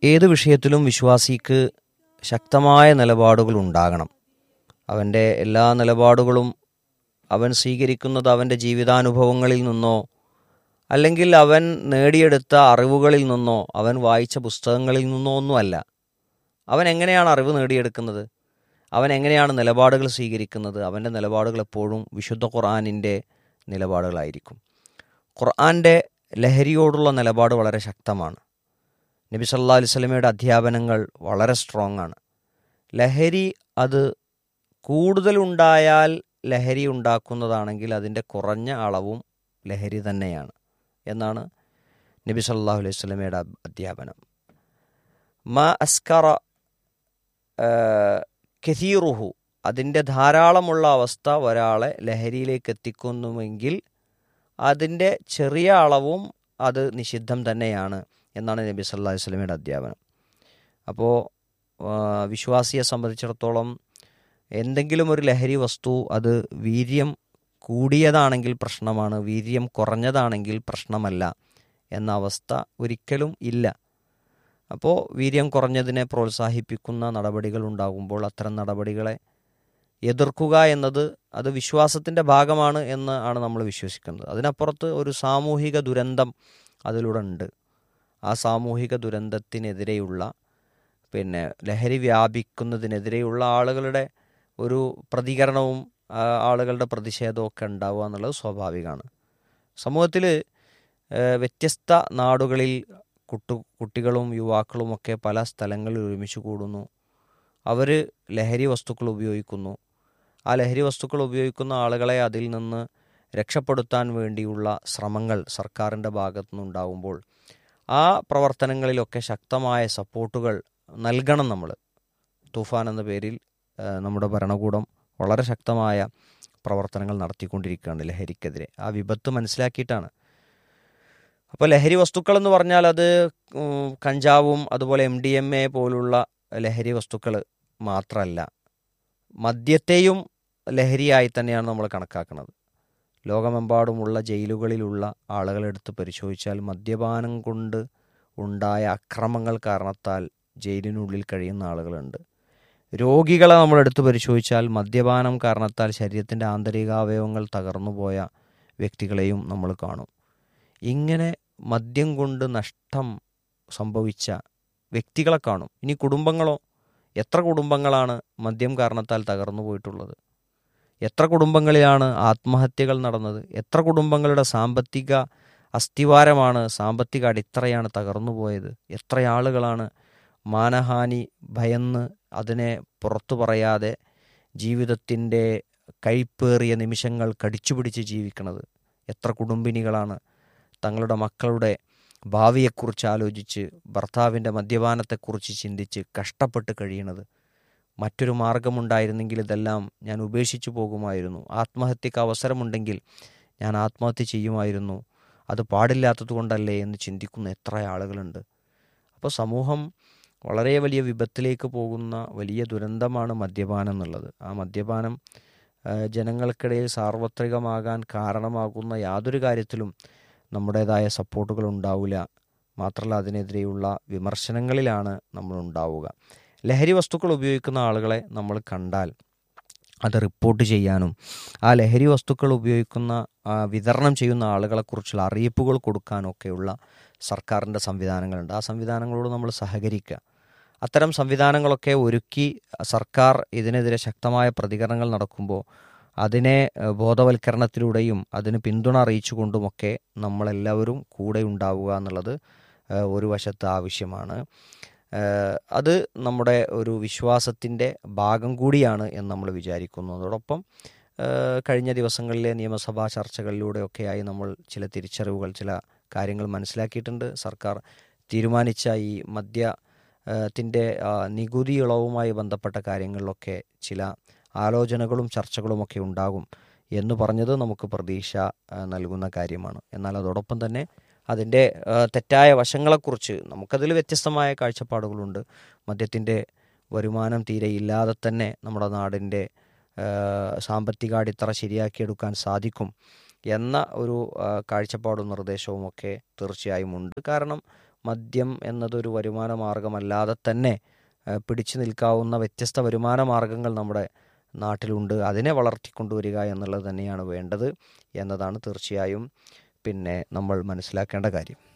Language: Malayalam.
ഏത് വിഷയത്തിലും വിശ്വാസിക്ക് ശക്തമായ നിലപാടുകൾ ഉണ്ടാകണം അവൻ്റെ എല്ലാ നിലപാടുകളും അവൻ സ്വീകരിക്കുന്നത് അവൻ്റെ ജീവിതാനുഭവങ്ങളിൽ നിന്നോ അല്ലെങ്കിൽ അവൻ നേടിയെടുത്ത അറിവുകളിൽ നിന്നോ അവൻ വായിച്ച പുസ്തകങ്ങളിൽ നിന്നോ ഒന്നുമല്ല അവൻ എങ്ങനെയാണ് അറിവ് നേടിയെടുക്കുന്നത് അവൻ എങ്ങനെയാണ് നിലപാടുകൾ സ്വീകരിക്കുന്നത് അവൻ്റെ നിലപാടുകൾ എപ്പോഴും വിശുദ്ധ ഖുർആാനിൻ്റെ നിലപാടുകളായിരിക്കും ഖുർആൻ്റെ ലഹരിയോടുള്ള നിലപാട് വളരെ ശക്തമാണ് നബി സല്ലാ അലൈഹി സ്വലമയുടെ അധ്യാപനങ്ങൾ വളരെ സ്ട്രോങ് ആണ് ലഹരി അത് കൂടുതലുണ്ടായാൽ ലഹരി ഉണ്ടാക്കുന്നതാണെങ്കിൽ അതിൻ്റെ കുറഞ്ഞ അളവും ലഹരി തന്നെയാണ് എന്നാണ് നബി സല്ലാഹു അലൈഹി സ്വലമയുടെ അധ്യാപനം മ അസ്കറ കെഥീറുഹു അതിൻ്റെ ധാരാളമുള്ള അവസ്ഥ ഒരാളെ ലഹരിയിലേക്ക് എത്തിക്കുന്നുവെങ്കിൽ അതിൻ്റെ ചെറിയ അളവും അത് നിഷിദ്ധം തന്നെയാണ് എന്നാണ് നബി സല്ലാ അലൈഹി സ്വലമയുടെ അധ്യാപനം അപ്പോൾ വിശ്വാസിയെ സംബന്ധിച്ചിടത്തോളം എന്തെങ്കിലും ഒരു ലഹരി വസ്തു അത് വീര്യം കൂടിയതാണെങ്കിൽ പ്രശ്നമാണ് വീര്യം കുറഞ്ഞതാണെങ്കിൽ പ്രശ്നമല്ല എന്ന അവസ്ഥ ഒരിക്കലും ഇല്ല അപ്പോൾ വീര്യം കുറഞ്ഞതിനെ പ്രോത്സാഹിപ്പിക്കുന്ന നടപടികൾ ഉണ്ടാകുമ്പോൾ അത്തരം നടപടികളെ എതിർക്കുക എന്നത് അത് വിശ്വാസത്തിൻ്റെ ഭാഗമാണ് എന്ന് ആണ് നമ്മൾ വിശ്വസിക്കുന്നത് അതിനപ്പുറത്ത് ഒരു സാമൂഹിക ദുരന്തം അതിലൂടെ ഉണ്ട് ആ സാമൂഹിക ദുരന്തത്തിനെതിരെയുള്ള പിന്നെ ലഹരി വ്യാപിക്കുന്നതിനെതിരെയുള്ള ആളുകളുടെ ഒരു പ്രതികരണവും ആളുകളുടെ പ്രതിഷേധവും ഒക്കെ ഉണ്ടാവുക എന്നുള്ളത് സ്വാഭാവികമാണ് സമൂഹത്തിൽ വ്യത്യസ്ത നാടുകളിൽ കുട്ടു കുട്ടികളും യുവാക്കളും ഒക്കെ പല സ്ഥലങ്ങളിൽ ഒരുമിച്ച് കൂടുന്നു അവർ ലഹരി വസ്തുക്കൾ ഉപയോഗിക്കുന്നു ആ ലഹരി വസ്തുക്കൾ ഉപയോഗിക്കുന്ന ആളുകളെ അതിൽ നിന്ന് രക്ഷപ്പെടുത്താൻ വേണ്ടിയുള്ള ശ്രമങ്ങൾ സർക്കാരിൻ്റെ ഭാഗത്തു നിന്നുണ്ടാകുമ്പോൾ ആ പ്രവർത്തനങ്ങളിലൊക്കെ ശക്തമായ സപ്പോർട്ടുകൾ നൽകണം നമ്മൾ തൂഫാൻ എന്ന പേരിൽ നമ്മുടെ ഭരണകൂടം വളരെ ശക്തമായ പ്രവർത്തനങ്ങൾ നടത്തിക്കൊണ്ടിരിക്കുകയാണ് ലഹരിക്കെതിരെ ആ വിപത്ത് മനസ്സിലാക്കിയിട്ടാണ് അപ്പോൾ ലഹരി വസ്തുക്കൾ എന്ന് പറഞ്ഞാൽ അത് കഞ്ചാവും അതുപോലെ എം ഡി എം എ പോലുള്ള ലഹരി വസ്തുക്കൾ മാത്രമല്ല മദ്യത്തെയും ലഹരിയായി തന്നെയാണ് നമ്മൾ കണക്കാക്കുന്നത് ലോകമെമ്പാടുമുള്ള ജയിലുകളിലുള്ള ആളുകളെടുത്ത് പരിശോധിച്ചാൽ മദ്യപാനം കൊണ്ട് ഉണ്ടായ അക്രമങ്ങൾ കാരണത്താൽ ജയിലിനുള്ളിൽ കഴിയുന്ന ആളുകളുണ്ട് രോഗികളെ നമ്മൾ എടുത്ത് പരിശോധിച്ചാൽ മദ്യപാനം കാരണത്താൽ ശരീരത്തിൻ്റെ ആന്തരികാവയവങ്ങൾ തകർന്നുപോയ വ്യക്തികളെയും നമ്മൾ കാണും ഇങ്ങനെ മദ്യം കൊണ്ട് നഷ്ടം സംഭവിച്ച വ്യക്തികളെ കാണും ഇനി കുടുംബങ്ങളോ എത്ര കുടുംബങ്ങളാണ് മദ്യം കാരണത്താൽ തകർന്നു പോയിട്ടുള്ളത് എത്ര കുടുംബങ്ങളിലാണ് ആത്മഹത്യകൾ നടന്നത് എത്ര കുടുംബങ്ങളുടെ സാമ്പത്തിക അസ്ഥിവാരമാണ് സാമ്പത്തിക അടിത്തറയാണ് തകർന്നു പോയത് എത്ര ആളുകളാണ് മാനഹാനി ഭയന്ന് അതിനെ പുറത്തു പറയാതെ ജീവിതത്തിൻ്റെ കൈപ്പേറിയ നിമിഷങ്ങൾ കടിച്ചുപിടിച്ച് ജീവിക്കുന്നത് എത്ര കുടുംബിനികളാണ് തങ്ങളുടെ മക്കളുടെ ഭാവിയെക്കുറിച്ച് ആലോചിച്ച് ഭർത്താവിൻ്റെ മദ്യപാനത്തെക്കുറിച്ച് ചിന്തിച്ച് കഷ്ടപ്പെട്ട് കഴിയണത് മറ്റൊരു മാർഗമുണ്ടായിരുന്നെങ്കിൽ ഇതെല്ലാം ഞാൻ ഉപേക്ഷിച്ചു പോകുമായിരുന്നു ആത്മഹത്യക്ക് അവസരമുണ്ടെങ്കിൽ ഞാൻ ആത്മഹത്യ ചെയ്യുമായിരുന്നു അത് പാടില്ലാത്തത് കൊണ്ടല്ലേ എന്ന് ചിന്തിക്കുന്ന എത്ര ആളുകളുണ്ട് അപ്പോൾ സമൂഹം വളരെ വലിയ വിപത്തിലേക്ക് പോകുന്ന വലിയ ദുരന്തമാണ് മദ്യപാനം എന്നുള്ളത് ആ മദ്യപാനം ജനങ്ങൾക്കിടയിൽ സാർവത്രികമാകാൻ കാരണമാകുന്ന യാതൊരു കാര്യത്തിലും നമ്മുടേതായ സപ്പോർട്ടുകൾ ഉണ്ടാവില്ല മാത്രമല്ല അതിനെതിരെയുള്ള വിമർശനങ്ങളിലാണ് നമ്മൾ ഉണ്ടാവുക ലഹരി വസ്തുക്കൾ ഉപയോഗിക്കുന്ന ആളുകളെ നമ്മൾ കണ്ടാൽ അത് റിപ്പോർട്ട് ചെയ്യാനും ആ ലഹരി വസ്തുക്കൾ ഉപയോഗിക്കുന്ന വിതരണം ചെയ്യുന്ന ആളുകളെക്കുറിച്ചുള്ള അറിയിപ്പുകൾ കൊടുക്കാനൊക്കെയുള്ള സർക്കാരിൻ്റെ സംവിധാനങ്ങളുണ്ട് ആ സംവിധാനങ്ങളോട് നമ്മൾ സഹകരിക്കുക അത്തരം സംവിധാനങ്ങളൊക്കെ ഒരുക്കി സർക്കാർ ഇതിനെതിരെ ശക്തമായ പ്രതികരണങ്ങൾ നടക്കുമ്പോൾ അതിനെ ബോധവൽക്കരണത്തിലൂടെയും അതിന് പിന്തുണ അറിയിച്ചുകൊണ്ടുമൊക്കെ നമ്മളെല്ലാവരും കൂടെ ഉണ്ടാവുക എന്നുള്ളത് ഒരു വശത്ത് ആവശ്യമാണ് അത് നമ്മുടെ ഒരു വിശ്വാസത്തിൻ്റെ ഭാഗം കൂടിയാണ് എന്ന് നമ്മൾ വിചാരിക്കുന്നു അതോടൊപ്പം കഴിഞ്ഞ ദിവസങ്ങളിലെ നിയമസഭാ ചർച്ചകളിലൂടെയൊക്കെയായി നമ്മൾ ചില തിരിച്ചറിവുകൾ ചില കാര്യങ്ങൾ മനസ്സിലാക്കിയിട്ടുണ്ട് സർക്കാർ തീരുമാനിച്ച ഈ മദ്യ ത്തിൻ്റെ നികുതി ഇളവുമായി ബന്ധപ്പെട്ട കാര്യങ്ങളിലൊക്കെ ചില ആലോചനകളും ചർച്ചകളുമൊക്കെ ഉണ്ടാകും എന്ന് പറഞ്ഞത് നമുക്ക് പ്രതീക്ഷ നൽകുന്ന കാര്യമാണ് എന്നാൽ അതോടൊപ്പം തന്നെ അതിൻ്റെ തെറ്റായ വശങ്ങളെക്കുറിച്ച് നമുക്കതിൽ വ്യത്യസ്തമായ കാഴ്ചപ്പാടുകളുണ്ട് മദ്യത്തിൻ്റെ വരുമാനം തീരെ ഇല്ലാതെ തന്നെ നമ്മുടെ നാടിൻ്റെ സാമ്പത്തിക അടിത്തറ ശരിയാക്കിയെടുക്കാൻ സാധിക്കും എന്ന ഒരു കാഴ്ചപ്പാടും നിർദ്ദേശവും ഒക്കെ തീർച്ചയായും ഉണ്ട് കാരണം മദ്യം എന്നതൊരു വരുമാന മാർഗമല്ലാതെ തന്നെ ഏഹ്, പിടിച്ചു നിൽക്കാവുന്ന വ്യത്യസ്ത വരുമാന മാർഗങ്ങൾ നമ്മുടെ നാട്ടിലുണ്ട് അതിനെ വളർത്തിക്കൊണ്ടുവരിക എന്നുള്ളത് തന്നെയാണ് വേണ്ടത് എന്നതാണ് തീർച്ചയായും പിന്നെ നമ്മൾ മനസ്സിലാക്കേണ്ട കാര്യം